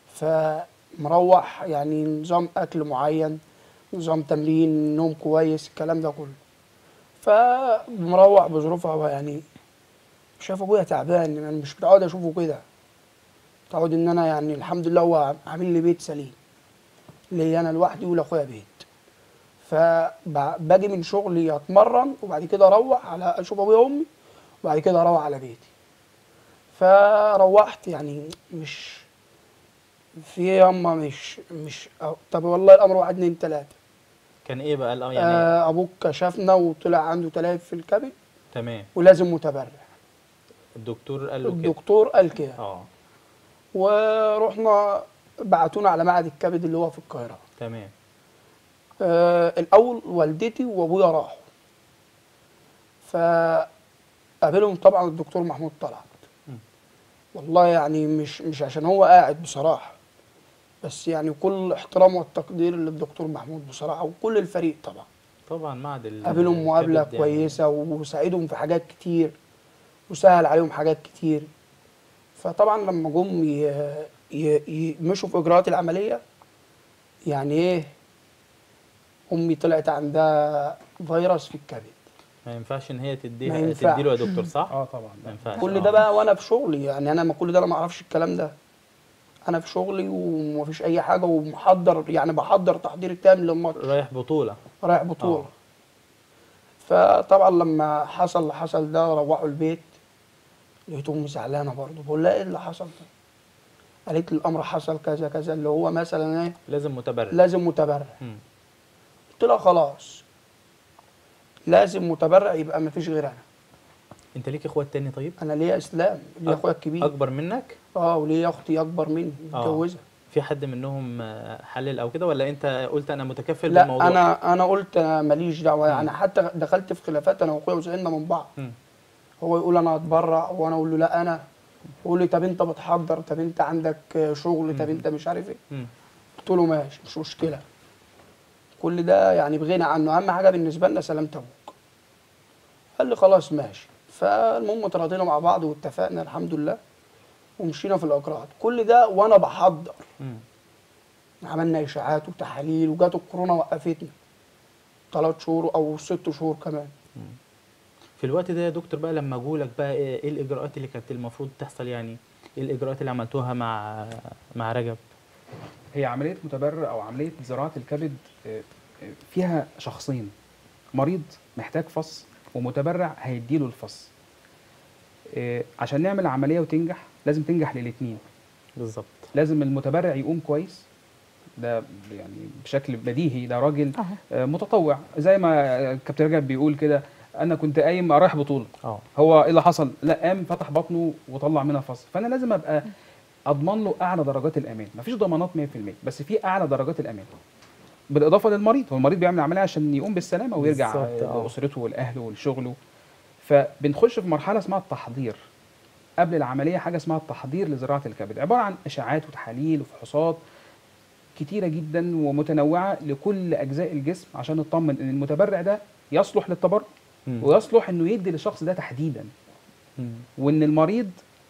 فمروح يعني نظام اكل معين نظام تمرين نوم كويس الكلام ده كله فمروح بظروفها يعني شايف ابويا تعبان انا مش متعود اشوفه كده متعود ان انا يعني الحمد لله هو عامل لي بيت سليم ليا انا لوحدي ولاخويا بيت فباجي من شغلي اتمرن وبعد كده اروح على اشوف ابويا وامي وبعد كده اروح على بيتي فروحت يعني مش في ياما مش مش أو- طب والله الامر واحد اتنين تلاته كان ايه بقى الأ- يعني آه ابوك كشفنا وطلع عنده تليف في الكبد تمام ولازم متبرع الدكتور قال له كده الدكتور قال كده اه ورحنا بعتونا على معهد الكبد اللي هو في القاهره تمام آه الاول والدتي وابويا راحوا فقابلهم طبعا الدكتور محمود طلعت مم. والله يعني مش مش عشان هو قاعد بصراحه بس يعني كل احترام والتقدير للدكتور محمود بصراحه وكل الفريق طبعا طبعا معهد ال- قابلهم مقابله الكبد يعني كويسه وساعدهم في حاجات كتير وسهل عليهم حاجات كتير فطبعا لما جم ي- ي- يمشوا في اجراءات العمليه يعني ايه امي طلعت عندها فيروس في الكبد ما ينفعش ان هي ما تديها ينفعش. تديله يا دكتور صح؟ اه طبعا ما ينفعش كل آه. ده بقى وانا في شغلي يعني انا ما كل ده انا ما اعرفش الكلام ده انا في شغلي ومفيش اي حاجه ومحضر يعني بحضر تحضير تام للماتش رايح بطوله رايح بطولة آه. فطبعا لما حصل اللي حصل ده روحوا البيت لقيت امي زعلانه برضه بقول لها ايه اللي حصل ده؟ قالت لي الامر حصل كذا كذا اللي هو مثلا ايه لازم متبرع لازم متبرع مم. قلت لها خلاص لازم متبرع يبقى ما فيش غير انا انت ليك اخوات تاني طيب؟ انا ليا اسلام ليا أك- اخويا الكبير اكبر منك؟ اه وليا اختي اكبر مني آه. متجوزه في حد منهم آه، حلل او كده ولا انت قلت انا متكفل لا بالموضوع انا انا قلت أنا ماليش دعوه يعني حتى دخلت في خلافات انا واخويا وزعلنا من بعض مم. هو يقول انا هتبرع وانا اقول له لا انا يقول لي طب انت بتحضر طب انت عندك شغل طب انت مش عارف ايه مم. قلت له ماشي مش مشكله كل ده يعني بغنى عنه اهم حاجه بالنسبه لنا سلامه ابوك قال لي خلاص ماشي فالمهم تراضينا مع بعض واتفقنا الحمد لله ومشينا في الاجراءات كل ده وانا بحضر مم. عملنا اشاعات وتحاليل وجات الكورونا وقفتنا ثلاث شهور او ست شهور كمان في الوقت ده يا دكتور بقى لما جولك بقى ايه إيه الاجراءات اللي كانت المفروض تحصل يعني ايه الاجراءات اللي عملتوها مع مع رجب هي عمليه متبرع او عمليه زراعه الكبد آه، آه، فيها شخصين مريض محتاج فص ومتبرع هيديله الفص آه، عشان نعمل عمليه وتنجح لازم تنجح للاثنين بالظبط لازم المتبرع يقوم كويس ده يعني بشكل بديهي ده راجل أهو. آه، متطوع زي ما آه، كابتن رجب بيقول كده انا كنت قايم رايح بطوله اه هو ايه اللي حصل لا قام فتح بطنه وطلع منها فصل فانا لازم ابقى اضمن له اعلى درجات الامان مفيش ضمانات 100% بس في اعلى درجات الامان بالاضافه للمريض هو المريض بيعمل عمليه عشان يقوم بالسلامه ويرجع بالظبط، آه. لاسرته ولاهله ولشغله فبنخش في مرحله اسمها التحضير قبل العمليه حاجه اسمها التحضير لزراعه الكبد عباره عن اشاعات وتحاليل وفحوصات كتيره جدا ومتنوعه لكل اجزاء الجسم عشان نطمن ان المتبرع ده يصلح للتبرع مم. ويصلح انه يدي للشخص ده تحديدا مم. وان المريض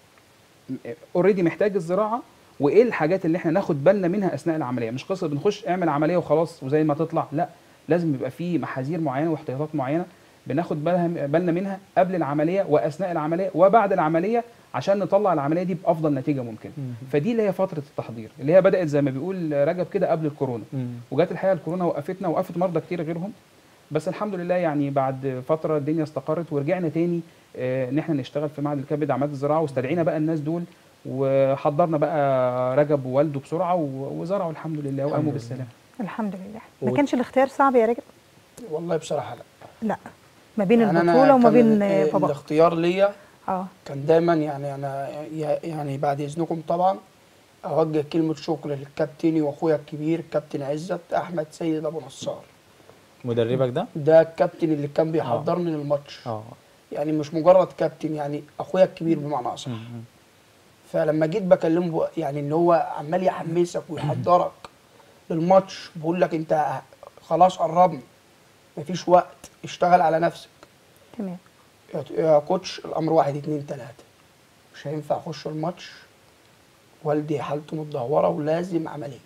اوريدي محتاج الزراعه وايه الحاجات اللي احنا ناخد بالنا منها اثناء العمليه مش قصه بنخش اعمل عمليه وخلاص وزي ما تطلع لا لازم يبقى في محاذير معينه واحتياطات معينه بناخد بالها بالنا منها قبل العمليه واثناء العمليه وبعد العمليه عشان نطلع العمليه دي بافضل نتيجه ممكنه مم. فدي اللي هي فتره التحضير اللي هي بدات زي ما بيقول رجب كده قبل الكورونا مم. وجات الحقيقه الكورونا وقفتنا وقفت مرضى كتير غيرهم بس الحمد لله يعني بعد فتره الدنيا استقرت ورجعنا تاني آه، ان احنا نشتغل في معهد الكبد عمليات الزراعه واستدعينا بقى الناس دول وحضرنا بقى رجب ووالده بسرعه و- وزرعوا الحمد لله وقاموا بالسلامه الحمد لله ما و- كانش الاختيار صعب يا راجل والله بصراحه لا لا ما بين يعني أنا البطوله وما كان بين ال- آه، بابا الاختيار ليا اه كان دايما يعني انا يعني بعد اذنكم طبعا اوجه كلمه شكر للكابتن واخويا الكبير الكابتن عزت احمد سيد ابو نصار مدربك ده ده الكابتن اللي كان بيحضرني للماتش اه يعني مش مجرد كابتن يعني اخويا الكبير بمعنى اصح مم. فلما جيت بكلمه ب- يعني ان هو عمال يحمسك ويحضرك للماتش بقول لك انت خلاص قربنا مفيش وقت اشتغل على نفسك تمام يا يا كوتش الامر واحد اتنين تلاته مش هينفع اخش الماتش والدي حالته متدهوره ولازم عمليه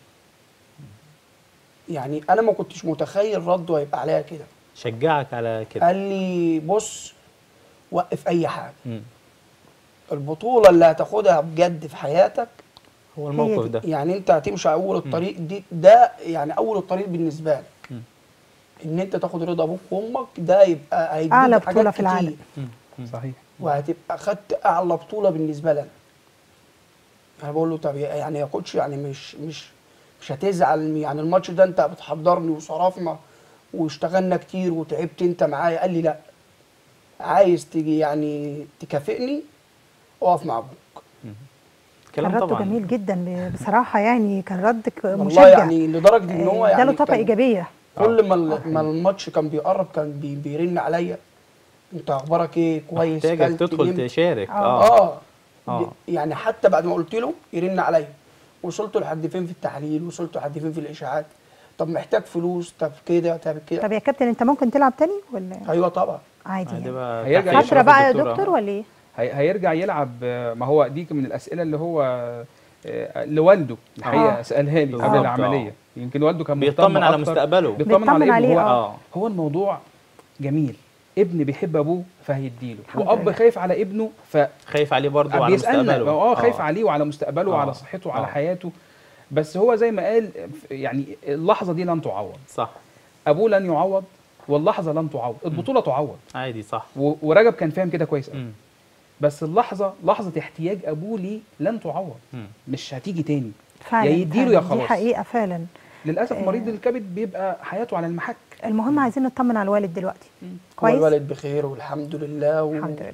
يعني انا ما كنتش متخيل رده هيبقى عليا كده شجعك على كده قال لي بص وقف اي حاجه مم. البطوله اللي هتاخدها بجد في حياتك هو الموقف دي. ده يعني انت هتمشي اول الطريق دي ده يعني اول الطريق بالنسبه لك مم. ان انت تاخد رضا ابوك وامك ده يبقى هيجيب أعلى لك حاجات بطولة في كتير. العالم. مم. مم. صحيح وهتبقى خدت اعلى بطوله بالنسبه لنا انا بقول له طب يعني يا كوتش يعني مش مش مش هتزعل يعني الماتش ده انت بتحضرني وصرفنا واشتغلنا كتير وتعبت انت معايا قال لي لا عايز تيجي يعني تكافئني اقف مع ابوك كان كلام رده طبعا جميل جدا ب- بصراحه يعني كان ردك والله مشجع يعني لدرجه ان هو آه، يعني اداله طاقه كان ايجابيه كل ما ال- ما الماتش كان بيقرب كان بي بيرن عليا انت اخبارك ايه كويس محتاجك كلت، تدخل نمت؟ تشارك آه. اه اه آه. يعني حتى بعد ما قلت له يرن عليا وصلت لحد فين في التحليل وصلت لحد فين في الاشاعات طب محتاج فلوس طب كده طب كده طب يا كابتن انت ممكن تلعب تاني ولا ايوه طبعا عادي عادي يعني بقى هيرجع تحت يشرف فتره بقى يا الدكتورة. دكتور ولا ايه هي هيرجع يلعب آه، ما هو دي من الاسئله اللي هو آه، لوالده الحقيقه آه. سالها لي بالظبط، قبل آه. العمليه يمكن والده كان بيطمن مهتم على أكتر. مستقبله بيطمن بيطمن على ابنه عليه، هو اه هو الموضوع جميل ابن بيحب ابوه فهيديله الحمد واب لله. خايف على ابنه خايف عليه برضه على فبيسالنا مستقبله اه خايف عليه وعلى مستقبله آه. وعلى صحته وعلى آه. حياته بس هو زي ما قال يعني اللحظه دي لن تعوض صح ابوه لن يعوض واللحظه لن تعوض البطوله تعوض عادي صح و- ورجب كان فاهم كده كويس قوي مم. بس اللحظه لحظه احتياج ابوه ليه لن تعوض مم. مش هتيجي تاني فعلا يا يديله فعلا، يا دي خلاص. حقيقه فعلا للاسف آه. مريض الكبد بيبقى حياته على المحك المهم عايزين نطمن على الوالد دلوقتي هو كويس الولد بخير والحمد لله و... الحمد لله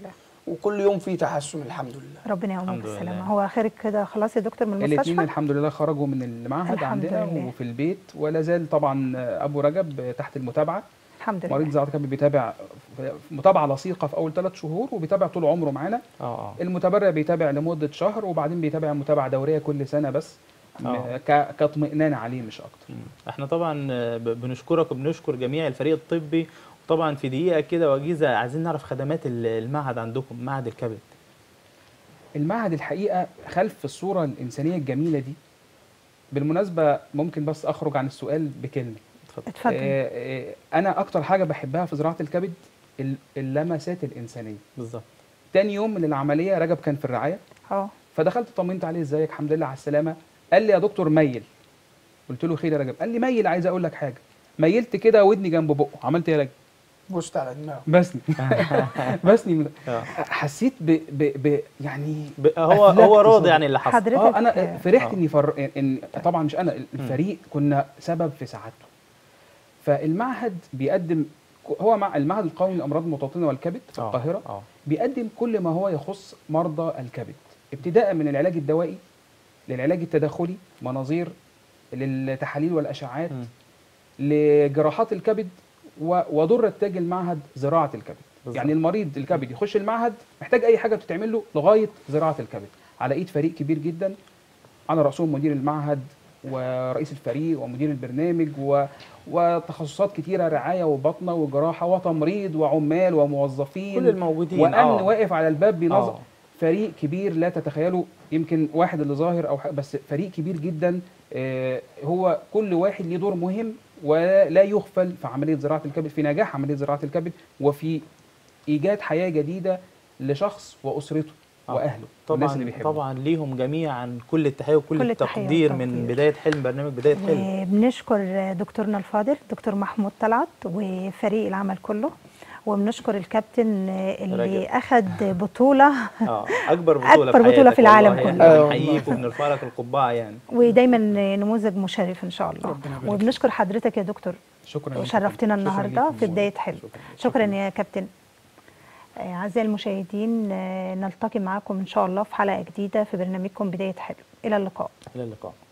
وكل يوم في تحسن الحمد لله ربنا يقومه الحمد بالسلامه لله. هو خارج كده خلاص يا دكتور من الاثنين المستشفى الحمد لله خرجوا من المعهد الحمد عندنا لله. وفي البيت ولا زال طبعا ابو رجب تحت المتابعه الحمد مريض لله زراعه الكبد بيتابع متابعه لصيقه في اول ثلاث شهور وبيتابع طول عمره معانا اه اه المتبرع بيتابع لمده شهر وبعدين بيتابع متابعه دوريه كل سنه بس م- آه. ك- كاطمئنان عليه مش اكتر مم. احنا طبعا آه، ب- بنشكرك وبنشكر جميع الفريق الطبي وطبعا في دقيقه كده وجيزه عايزين نعرف خدمات ال- المعهد عندكم معهد الكبد المعهد الحقيقه خلف الصوره الانسانيه الجميله دي بالمناسبه ممكن بس اخرج عن السؤال بكلمه اتفضل اتفضل آه، آه، انا اكتر حاجه بحبها في زراعه الكبد ال- اللمسات الانسانيه بالظبط تاني يوم من العمليه رجب كان في الرعايه اه فدخلت طمنت عليه ازيك الحمد لله على السلامه قال لي يا دكتور ميل قلت له خير يا رجب قال لي ميل عايز اقول لك حاجه ميلت كده ودني جنب بقه عملت ايه يا رجب بوست على دماغه بسني بسني من- آه. حسيت ب, ب, ب يعني ب- هو أفلكت هو راضي صدري. عن اللي حصل حضرتك اه انا فرحت آه. اني فر... إن طبعا مش انا الفريق كنا سبب في سعادته فالمعهد بيقدم هو مع المعهد القومي للامراض المتوطنه والكبد في آه، القاهره اه بيقدم كل ما هو يخص مرضى الكبد ابتداء من العلاج الدوائي للعلاج التداخلي مناظير للتحاليل والاشعاعات مم. لجراحات الكبد و- ودور التاج المعهد زراعه الكبد بالظبط. يعني المريض الكبد يخش المعهد محتاج اي حاجه بتتعمل له لغايه زراعه الكبد على ايد فريق كبير جدا على راسهم مدير المعهد ورئيس الفريق ومدير البرنامج و... وتخصصات كتيره رعايه وبطنه وجراحه وتمريض وعمال وموظفين كل الموجودين وامن آه. واقف على الباب بينظم آه. فريق كبير لا تتخيلوا يمكن واحد اللي ظاهر او ح- بس فريق كبير جدا آه، هو كل واحد ليه دور مهم ولا يغفل في عمليه زراعه الكبد في نجاح عمليه زراعه الكبد وفي ايجاد حياه جديده لشخص واسرته آه. واهله والناس اللي طبعا بيحبوه طبعا ليهم جميعا كل التحيه وكل كل التحية التقدير من والتقدير. بدايه حلم برنامج بدايه حلم وبنشكر دكتورنا الفاضل دكتور محمود طلعت وفريق العمل كله وبنشكر الكابتن اللي رجب. اخذ بطوله اه اكبر بطوله أكبر بطولة حياتك في العالم والله كله. يعني آه بنحييك وبنرفع لك القبعه يعني ودايما نموذج مشرف ان شاء الله ربنا يبارك وبنشكر حضرتك يا دكتور شكرا لكم. وشرفتنا شكراً النهارده لكم. في بدايه حلم شكراً. شكرا يا كابتن آه، اعزائي المشاهدين آه، نلتقي معاكم ان شاء الله في حلقه جديده في برنامجكم بدايه حلم الى اللقاء الى اللقاء